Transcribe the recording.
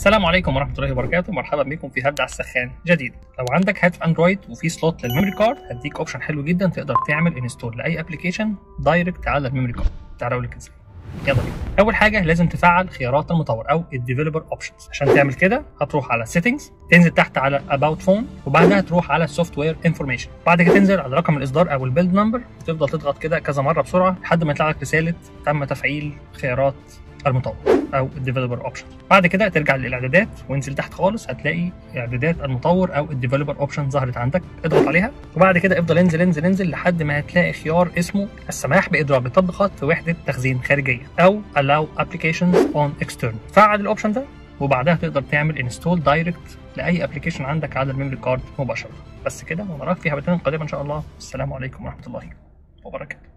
السلام عليكم ورحمه الله وبركاته مرحبا بكم في هبدا على السخان جديد لو عندك هاتف اندرويد وفي سلوت للميموري كارد هديك اوبشن حلو جدا تقدر تعمل انستول لاي ابلكيشن دايركت على الميموري كارد تعالى اقول لك ازاي يلا بينا اول حاجه لازم تفعل خيارات المطور او الديفلوبر اوبشنز عشان تعمل كده هتروح على سيتنجز تنزل تحت على اباوت فون وبعدها تروح على سوفت وير انفورميشن بعد كده تنزل على رقم الاصدار او البيلد نمبر وتفضل تضغط كده كذا مره بسرعه لحد ما يطلع لك رساله تم تفعيل خيارات المطور او الديفلوبر اوبشن بعد كده ترجع للاعدادات وانزل تحت خالص هتلاقي اعدادات المطور او الديفلوبر اوبشن ظهرت عندك اضغط عليها وبعد كده افضل انزل انزل انزل لحد ما هتلاقي خيار اسمه السماح بادراج التطبيقات في وحده تخزين خارجيه او allow applications on external فعل الاوبشن ده وبعدها تقدر تعمل انستول دايركت لاي ابلكيشن عندك على الميموري كارد مباشره بس كده ونراك في حلقتين قادمه ان شاء الله السلام عليكم ورحمه الله وبركاته